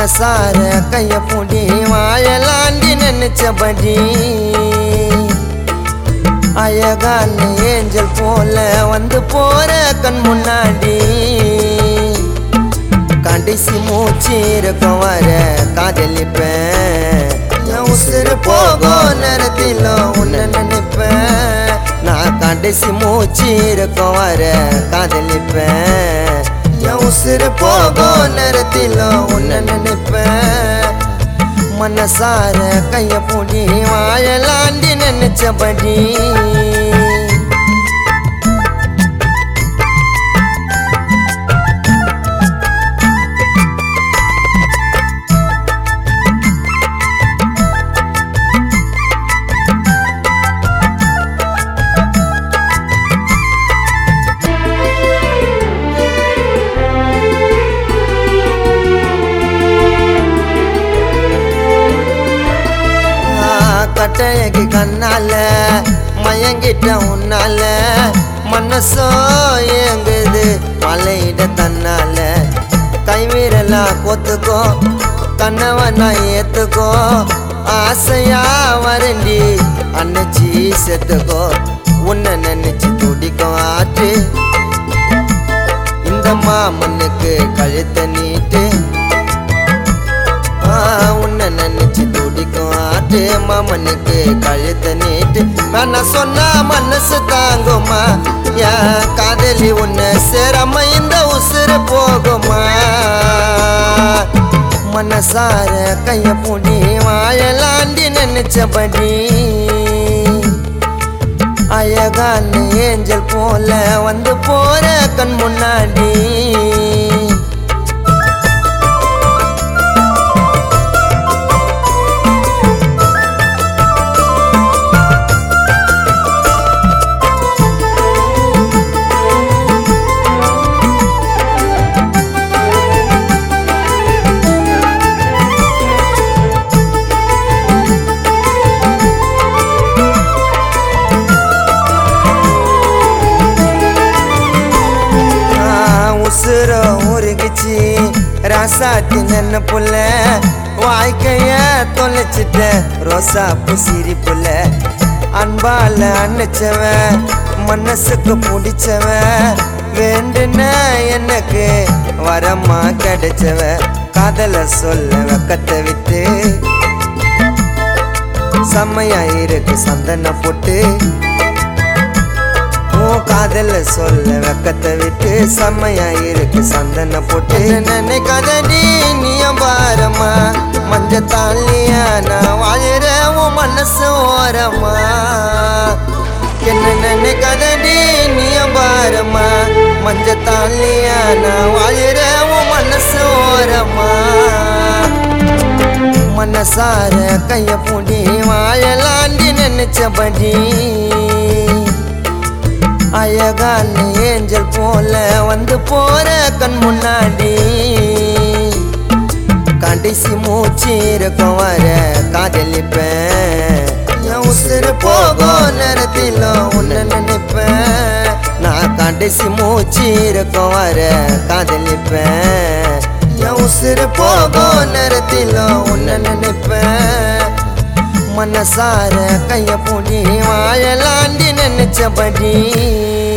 மனசார கைய பூடி வாழலாண்டி நினைச்சபடி அழகான ஏஞ்சல் போல வந்து போற கண் முன்னாடி கடைசி மூச்சு இருக்கும் வர காதலிப்பேன் என் உசுறு போகும் நேரத்தில் உன்னை நினைப்பேன் நான் கடைசி மூச்சு இருக்கும் வர காதலிப்பேன் என் உசுறு போகும் நேரத்தில் உன்னை நினைப்பேன் மனசார கைய பூடி வாழலாண்டி நினைச்சபடி கட்டையக்கு கண்ணால மயங்கிட்ட உன்னால மனசோ ஏங்குது மலையிட தன்னால கைவிரலா கொத்துக்கோ கண்ணவனா ஏத்துக்கோ ஆசையா வரண்டி அன்னைச்சி செத்துக்கோ உன்னை நினைச்சு துடிக்கும் ஆட்டு இந்த மாமனுக்கு கழுத்த நீட்டு ஆ, உன்னை நினைச்சு துடிக்கும் ஆட்டு மாமனுக்கு கழுத்த நீட்டு வேணா சொன்னா மனசு தாங்குமா என் காதலி உன்னை சேராம இந்த உசுறு போகுமா மனசார கைய பூடி வாழலாண்டி நினைச்சபடி அழகான ஏஞ்சல் போல வந்து போற கண் முன்னாடி ஆ, உசுர உருகிச்சு ராசாத்தி நன்ன புள்ள வாழ்க்கைய தொலைச்சிட்ட ரோசா புசிரி புள்ள அன்பால அணைச்சவன் மனசுக்கு பிடிச்சவன் வேண்டுன எனக்கு வரமா கிடைச்சவ காதல சொல்ல வெக்கத்தை விட்டு செம்மையா இருக்கு சந்தன போட்டு உன் காதல சொல்ல வெக்கத்தை விட்டு செம்மையா இருக்கு சந்தன போட்டு நினைக்காத நீ நீயம் பாரமா மஞ்ச தாலியா நான் வாழற உன் மனசு ஓரமா என்ன நினைக்காத நீ நீயம் பாரமா மஞ்ச தாலியா நான் வாழற உன் மனசு ஓரமா மனசார கைய பூடி வாழலாண்டி நினைச்சபடி அழகான ஏஞ்சல் போல வந்து போற கண் முன்னாடி கடைசி மூச்சு இருக்கும் வர காதலிப்பேன் என் உசுறு போகும் நேரத்தில் உன்னை நினைப்பேன் நான் கடைசி மூச்சு இருக்கும் வர காதலிப்பேன் என் உசுறு போகும் நேரத்தில் உன்னை நினைப்பேன் மனசார கைய பூடி வாழலாண்டி நினைச்சபடி